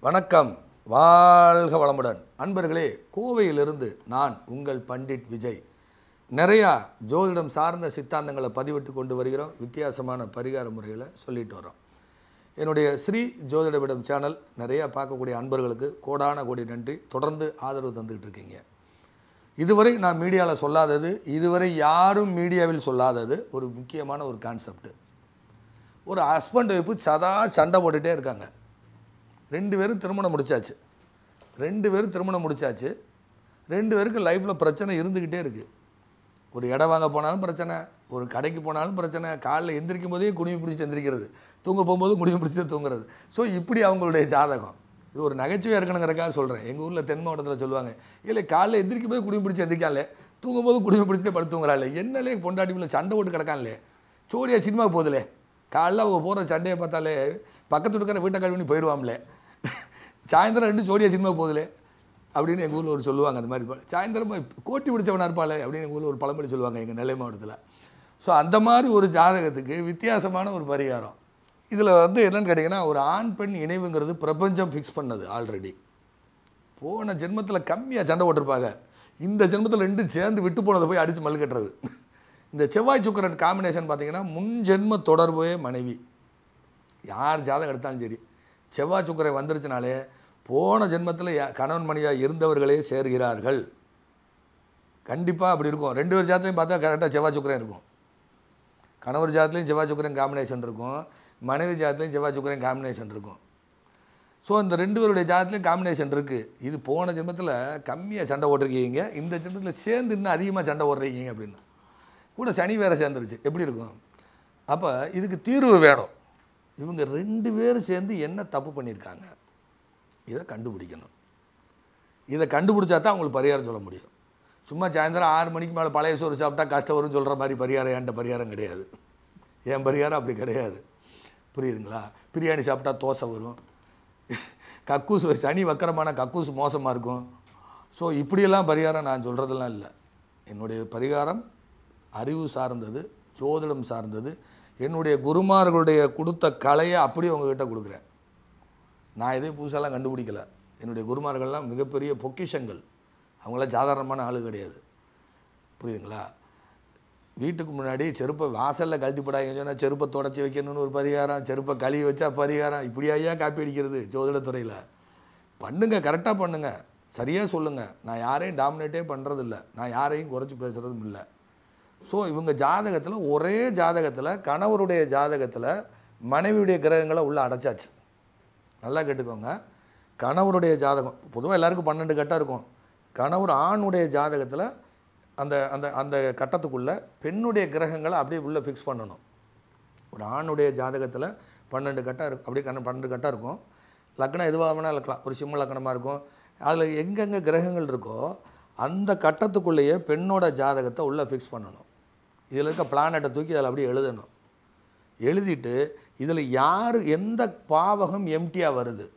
வணக்கம் வாழ்க வளமுடன் அன்பர்களே கோவையிலிருந்து நான் உங்கள் பண்டிட் விஜய் நிறையா ஜோதிடம் சார்ந்த சித்தாந்தங்களை பதிவிட்டு கொண்டு வருகிறோம் வித்தியாசமான பரிகார முறைகளை சொல்லிட்டு வரோம் என்னுடைய ஸ்ரீ ஜோதிடவிடம் சேனல் நிறையா பார்க்கக்கூடிய அன்பர்களுக்கு கோடான கோடி நன்றி தொடர்ந்து ஆதரவு தந்துக்கிட்டு இருக்கீங்க இதுவரை நான் மீடியாவில் சொல்லாதது இதுவரை யாரும் மீடியாவில் சொல்லாதது ஒரு முக்கியமான ஒரு கான்செப்ட் ஒரு ஹஸ்பண்ட் ஒய்ஃபு சதா சண்டை போட்டுகிட்டே இருக்காங்க ரெண்டு பேரும் திருமணம் முடிச்சாச்சு ரெண்டு பேரும் திருமணம் முடிச்சாச்சு ரெண்டு பேருக்கு லைஃப்பில் பிரச்சனை இருந்துக்கிட்டே இருக்குது ஒரு இடம் வாங்க போனாலும் பிரச்சனை ஒரு கடைக்கு போனாலும் பிரச்சனை காலைல எந்திரிக்கும் போதே குடிமை பிடிச்சிட்டு எந்திரிக்கிறது தூங்க போகும்போது குடிமை பிடிச்சிட்டு தூங்குறது ஸோ இப்படி அவங்களுடைய ஜாதகம் இது ஒரு நகைச்சுவையாக இருக்கணுங்கிறக்காக சொல்கிறேன் எங்கள் ஊரில் தென் மாவட்டத்தில் சொல்லுவாங்க இல்லை காலைல எந்திரிக்கும் போது குடிமை பிடிச்சி எந்திரிக்கான்லே தூங்கும் போது குடிமை பிடிச்சிட்டே படுத்து தூங்குறாள் என்னலே பொண்டாட்டிக்குள்ள சண்டை போட்டு கிடக்கான்லே சோடியா சினிமா போகுதுலே காலைல அவங்க போகிற சண்டையை பார்த்தாலே பக்கத்து இருக்கிற வீட்டை கல்வி பண்ணி போயிடுவாங்களே சாயந்தரம் ரெண்டு ஜோடியா சினிமா போகுதுலே அப்படின்னு எங்கள் ஊரில் ஒரு சொல்லுவாங்க அந்த மாதிரி சாயந்தரம் கோட்டி பிடிச்சவனா இருப்பாளே அப்படின்னு எங்கள் ஊரில் ஒரு பழமொழி சொல்லுவாங்க எங்கள் நெல்லை மாவட்டத்தில் ஸோ அந்த மாதிரி ஒரு ஜாதகத்துக்கு வித்தியாசமான ஒரு பரிகாரம் இதில் வந்து என்னன்னு கேட்டிங்கன்னா ஒரு ஆண் பெண் இணைவுங்கிறது பிரபஞ்சம் ஃபிக்ஸ் பண்ணது ஆல்ரெடி போன ஜென்மத்தில் கம்மியாக சண்டை போட்டிருப்பாங்க இந்த ஜென்மத்தில் ரெண்டு சேர்ந்து விட்டு போனதை போய் அடித்து மல்லு கட்டுறது இந்த செவ்வாய் சுக்கரன் காம்பினேஷன் பார்த்தீங்கன்னா முன் ஜென்ம தொடர்பே மனைவி யார் ஜாதகம் எடுத்தாலும் சரி செவ்வாய் சுக்கரை வந்துருச்சுனாலே போன ஜென்மத்தில் யா- கணவன் மனைவியாக இருந்தவர்களே சேர்கிறார்கள் கண்டிப்பாக அப்படி இருக்கும் ரெண்டு பேர் ஜாதத்தையும் பார்த்தா கரெக்டாக செவ்வாய் சுக்கரன் இருக்கும் கணவர் ஜாதத்துலேயும் செவ்வாய் சுக்கரன் காம்பினேஷன் இருக்கும் மனைவி ஜாதத்துலேயும் செவ்வாய் சுக்கரன் காம்பினேஷன் இருக்கும் ஸோ இந்த ரெண்டு பேருடைய ஜாதத்துலேயும் காம்பினேஷன் இருக்குது இது போன ஜென்மத்தில் கம்மியாக சண்டை ஓட்டிருக்கீங்க இந்த ஜென்மத்தில் சேர்ந்து இன்னும் அதிகமாக சண்டை ஓடுறீங்க அப்படின்னு கூட சனி வேறு சேர்ந்துருச்சு எப்படி இருக்கும் அப்போ இதுக்கு தீர்வு வேணும் இவங்க ரெண்டு பேரும் சேர்ந்து என்ன தப்பு பண்ணியிருக்காங்க இதை கண்டுபிடிக்கணும் இதை கண்டுபிடிச்சா தான் அவங்களுக்கு பரிகாரம் சொல்ல முடியும் சும்மா சாயந்தரம் ஆறு மணிக்கு மேலே பழைய சோறு சாப்பிட்டா கஷ்டம் வரும்னு சொல்கிற மாதிரி பரிகாரம் என்கிட்ட பரிகாரம் கிடையாது என் பரிகாரம் அப்படி கிடையாது புரியுதுங்களா பிரியாணி சாப்பிட்டா தோசை வரும் கக்கூஸ் சனி வக்கரமான கக்கூஸ் மோசமாக இருக்கும் ஸோ இப்படியெல்லாம் பரிகாரம் நான் சொல்கிறதெல்லாம் இல்லை என்னுடைய பரிகாரம் அறிவு சார்ந்தது ஜோதிடம் சார்ந்தது என்னுடைய குருமார்களுடைய கொடுத்த கலையை அப்படியே உங்ககிட்ட கொடுக்குறேன் நான் எதையும் புதுசாலாம் கண்டுபிடிக்கல என்னுடைய குருமார்கள்லாம் மிகப்பெரிய பொக்கிஷங்கள் அவங்களாம் சாதாரணமான ஆளு கிடையாது புரியுதுங்களா வீட்டுக்கு முன்னாடி செருப்பை வாசலில் கழட்டி போடாங்கன்னு சொன்னால் செருப்பை தொடச்சி வைக்கணும்னு ஒரு பரிகாரம் செருப்பை கழுவி வச்சா பரிகாரம் இப்படி ஐயா காப்பி அடிக்கிறது ஜோதிடத்துறையில் பண்ணுங்க கரெக்டாக பண்ணுங்க சரியாக சொல்லுங்கள் நான் யாரையும் டாமினேட்டே பண்ணுறதில்ல நான் யாரையும் குறைச்சி பேசுகிறதும் இல்லை ஸோ இவங்க ஜாதகத்தில் ஒரே ஜாதகத்தில் கணவருடைய ஜாதகத்தில் மனைவியுடைய கிரகங்களை உள்ள அடைச்சாச்சு நல்லா கேட்டுக்கோங்க கணவருடைய ஜாதகம் பொதுவாக எல்லாருக்கும் பன்னெண்டு கட்டம் இருக்கும் கணவர் ஆணுடைய ஜாதகத்தில் அந்த அந்த அந்த கட்டத்துக்குள்ளே பெண்ணுடைய கிரகங்களை அப்படியே உள்ளே ஃபிக்ஸ் பண்ணணும் ஒரு ஆணுடைய ஜாதகத்தில் பன்னெண்டு கட்டம் இருக்கு அப்படியே கண்ண பன்னெண்டு கட்டம் இருக்கும் லக்னம் எதுவாக வேணால் இருக்கலாம் ஒரு சிம்ம லக்னமாக இருக்கும் அதில் எங்கெங்கே கிரகங்கள் இருக்கோ அந்த கட்டத்துக்குள்ளேயே பெண்ணோட ஜாதகத்தை உள்ளே ஃபிக்ஸ் பண்ணணும் இதில் இருக்க பிளானட்டை தூக்கி அதில் அப்படியே எழுதணும் எழுதிட்டு இதில் யார் எந்த பாவகம் எம்டியாக வருது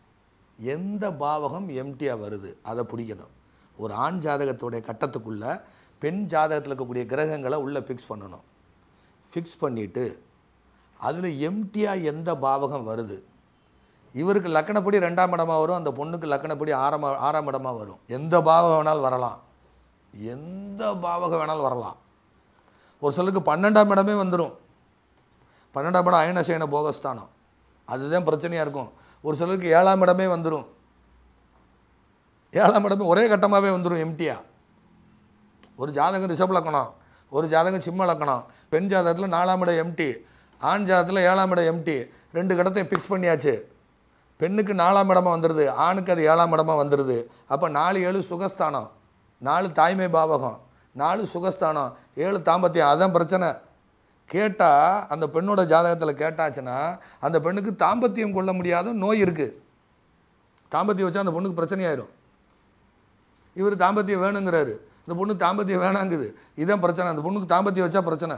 எந்த பாவகம் எம்டியாக வருது அதை பிடிக்கணும் ஒரு ஆண் ஜாதகத்துடைய கட்டத்துக்குள்ள பெண் ஜாதகத்தில் இருக்கக்கூடிய கிரகங்களை உள்ளே ஃபிக்ஸ் பண்ணணும் ஃபிக்ஸ் பண்ணிவிட்டு அதில் எம்டியாக எந்த பாவகம் வருது இவருக்கு லக்கணப்படி ரெண்டாம் இடமா வரும் அந்த பொண்ணுக்கு லக்கணப்படி ஆறாம் ஆறாம் இடமா வரும் எந்த பாவகம் வேணாலும் வரலாம் எந்த பாவகம் வேணாலும் வரலாம் ஒரு சிலருக்கு பன்னெண்டாம் இடமே வந்துடும் பன்னெண்டாம் இடம் அயனசேன போகஸ்தானம் அதுதான் பிரச்சனையாக இருக்கும் ஒரு சிலருக்கு ஏழாம் இடமே வந்துடும் ஏழாம் இடமே ஒரே கட்டமாகவே வந்துடும் எம்டியா ஒரு ஜாதகம் ரிஷப் லக்கணம் ஒரு ஜாதகம் சிம்ம லக்கணம் பெண் ஜாதகத்தில் நாலாம் இடம் எம்டி ஆண் ஜாதகத்தில் ஏழாம் இடம் எம்டி ரெண்டு கடத்தையும் ஃபிக்ஸ் பண்ணியாச்சு பெண்ணுக்கு நாலாம் இடமா வந்துடுது ஆணுக்கு அது ஏழாம் இடமா வந்துடுது அப்போ நாலு ஏழு சுகஸ்தானம் நாலு தாய்மை பாவகம் நாலு சுகஸ்தானம் ஏழு தாம்பத்தியம் அதான் பிரச்சனை கேட்டால் அந்த பெண்ணோட ஜாதகத்தில் கேட்டாச்சுன்னா அந்த பெண்ணுக்கு தாம்பத்தியம் கொள்ள முடியாத நோய் இருக்குது தாம்பத்தியம் வச்சா அந்த பொண்ணுக்கு பிரச்சனையாயிரும் இவர் தாம்பத்தியம் வேணுங்கிறாரு இந்த பொண்ணு தாம்பத்தியம் வேணாங்குது இதுதான் பிரச்சனை அந்த பொண்ணுக்கு தாம்பத்தியம் வச்சா பிரச்சனை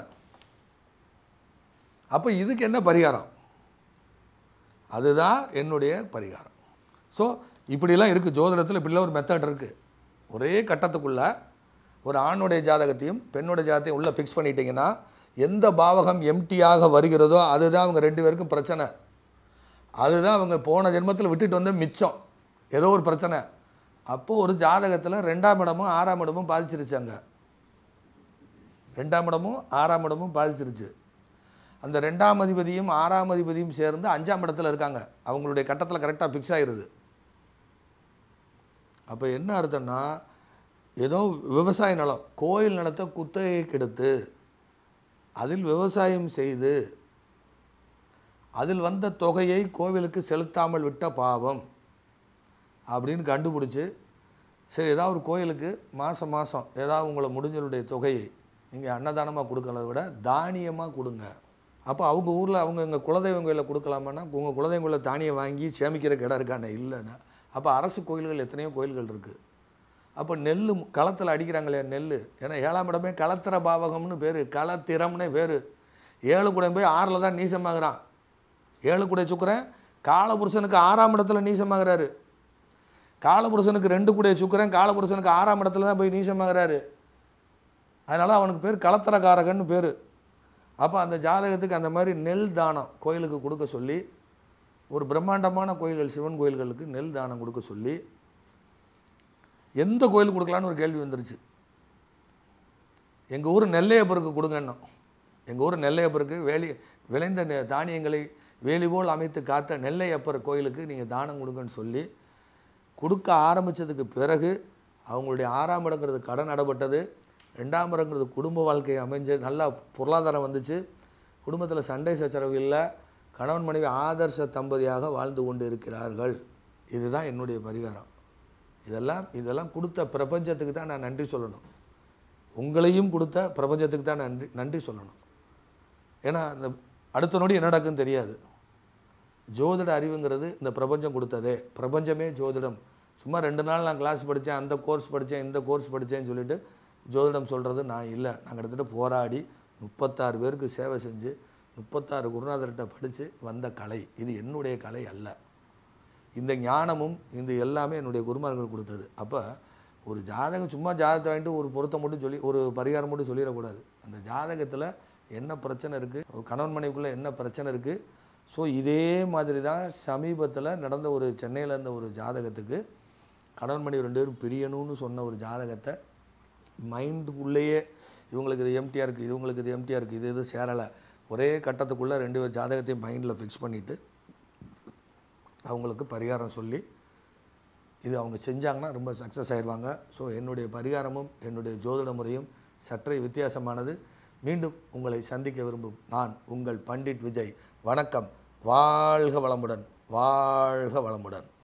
அப்போ இதுக்கு என்ன பரிகாரம் அதுதான் என்னுடைய பரிகாரம் ஸோ இப்படிலாம் இருக்குது ஜோதிடத்தில் இப்படிலாம் ஒரு மெத்தட் இருக்குது ஒரே கட்டத்துக்குள்ள ஒரு ஆணுடைய ஜாதகத்தையும் பெண்ணுடைய ஜாதகத்தையும் உள்ளே ஃபிக்ஸ் பண்ணிட்டீங்கன்னா எந்த பாவகம் எம்டியாக வருகிறதோ அதுதான் அவங்க ரெண்டு பேருக்கும் பிரச்சனை அதுதான் அவங்க போன ஜென்மத்தில் விட்டுட்டு வந்த மிச்சம் ஏதோ ஒரு பிரச்சனை அப்போது ஒரு ஜாதகத்தில் ரெண்டாம் இடமும் ஆறாம் இடமும் பாதிச்சிருச்சாங்க ரெண்டாம் இடமும் ஆறாம் இடமும் பாதிச்சிருச்சு அந்த ரெண்டாம் அதிபதியும் ஆறாம் அதிபதியும் சேர்ந்து அஞ்சாம் இடத்துல இருக்காங்க அவங்களுடைய கட்டத்தில் கரெக்டாக ஃபிக்ஸ் ஆகிருது அப்போ என்ன அர்த்தம்னா ஏதோ விவசாய நிலம் கோயில் நிலத்தை குத்தகைக்கு எடுத்து அதில் விவசாயம் செய்து அதில் வந்த தொகையை கோவிலுக்கு செலுத்தாமல் விட்ட பாவம் அப்படின்னு கண்டுபிடிச்சி சரி ஏதாவது ஒரு கோயிலுக்கு மாதம் மாதம் ஏதாவது உங்களை முடிஞ்சவருடைய தொகையை நீங்கள் அன்னதானமாக கொடுக்கறத விட தானியமாக கொடுங்க அப்போ அவங்க ஊரில் அவங்க எங்கள் குலதெய்வம் கோயிலில் கொடுக்கலாமான்னா உங்கள் குலதெய்வம் கோயிலில் தானியம் வாங்கி சேமிக்கிறக்கு இடம் இருக்கானே இல்லைன்னா அப்போ அரசு கோயில்கள் எத்தனையோ கோயில்கள் இருக்குது அப்போ நெல் களத்தில் அடிக்கிறாங்களே நெல் ஏன்னா ஏழாம் இடமே களத்திர பாவகம்னு பேர் களத்திரம்னே பேர் ஏழு கூட போய் ஆறில் தான் நீசமாகறான் ஏழு கூட சுக்கரன் காலபுருஷனுக்கு ஆறாம் இடத்துல நீசமாகறாரு காலபுருஷனுக்கு ரெண்டு கூடைய சுக்கரன் காலபுருஷனுக்கு ஆறாம் இடத்துல தான் போய் நீசமாகறாரு அதனால் அவனுக்கு பேர் களத்திரக்காரகன்னு பேர் அப்போ அந்த ஜாதகத்துக்கு அந்த மாதிரி நெல் தானம் கோயிலுக்கு கொடுக்க சொல்லி ஒரு பிரம்மாண்டமான கோயில்கள் சிவன் கோயில்களுக்கு நெல் தானம் கொடுக்க சொல்லி எந்த கோயிலுக்கு கொடுக்கலான்னு ஒரு கேள்வி வந்துருச்சு எங்கள் ஊர் நெல்லையப்பருக்கு கொடுங்கன்னோம் எங்கள் ஊர் நெல்லையப்பருக்கு வேலி விளைந்த நெ- தானியங்களை வேலி போல் அமைத்து காத்த நெல்லையப்பர் கோயிலுக்கு நீங்கள் தானம் கொடுங்கன்னு சொல்லி கொடுக்க ஆரம்பித்ததுக்கு பிறகு அவங்களுடைய ஆறாம் இடங்கிறது கடன் அடப்பட்டது ரெண்டாம் இடங்கிறது குடும்ப வாழ்க்கை அமைஞ்சு நல்லா பொருளாதாரம் வந்துச்சு குடும்பத்தில் சண்டை சச்சரவு இல்லை கணவன் மனைவி ஆதர்ச தம்பதியாக வாழ்ந்து கொண்டு இருக்கிறார்கள் இதுதான் என்னுடைய பரிகாரம் இதெல்லாம் இதெல்லாம் கொடுத்த பிரபஞ்சத்துக்கு தான் நான் நன்றி சொல்லணும் உங்களையும் கொடுத்த பிரபஞ்சத்துக்கு தான் நன்றி நன்றி சொல்லணும் ஏன்னா இந்த அடுத்த நொடி என்ன நடக்குன்னு தெரியாது ஜோதிட அறிவுங்கிறது இந்த பிரபஞ்சம் கொடுத்ததே பிரபஞ்சமே ஜோதிடம் சும்மா ரெண்டு நாள் நான் கிளாஸ் படித்தேன் அந்த கோர்ஸ் படித்தேன் இந்த கோர்ஸ் படித்தேன்னு சொல்லிட்டு ஜோதிடம் சொல்கிறது நான் இல்லை நான் கிட்டத்தட்ட போராடி முப்பத்தாறு பேருக்கு சேவை செஞ்சு முப்பத்தாறு குருநாதர்கிட்ட படித்து வந்த கலை இது என்னுடைய கலை அல்ல இந்த ஞானமும் இந்த எல்லாமே என்னுடைய குருமார்கள் கொடுத்தது அப்போ ஒரு ஜாதகம் சும்மா ஜாதகத்தை வாங்கிட்டு ஒரு பொருத்தம் மட்டும் சொல்லி ஒரு பரிகாரம் மட்டும் சொல்லிடக்கூடாது அந்த ஜாதகத்தில் என்ன பிரச்சனை இருக்குது கணவன் மனைவிக்குள்ளே என்ன பிரச்சனை இருக்குது ஸோ இதே மாதிரி தான் சமீபத்தில் நடந்த ஒரு சென்னையில் இருந்த ஒரு ஜாதகத்துக்கு கணவன் மனைவி ரெண்டு பேரும் பிரியணும்னு சொன்ன ஒரு ஜாதகத்தை மைண்டுக்குள்ளேயே இவங்களுக்கு இது எம்டியாக இருக்குது இவங்களுக்கு இது எம்டியாக இருக்குது இது இது சேரலை ஒரே கட்டத்துக்குள்ளே ரெண்டு பேர் ஜாதகத்தையும் மைண்டில் ஃபிக்ஸ் பண்ணிவிட்டு அவங்களுக்கு பரிகாரம் சொல்லி இது அவங்க செஞ்சாங்கன்னா ரொம்ப சக்ஸஸ் ஆயிடுவாங்க ஸோ என்னுடைய பரிகாரமும் என்னுடைய ஜோதிட முறையும் சற்றே வித்தியாசமானது மீண்டும் உங்களை சந்திக்க விரும்பும் நான் உங்கள் பண்டிட் விஜய் வணக்கம் வாழ்க வளமுடன் வாழ்க வளமுடன்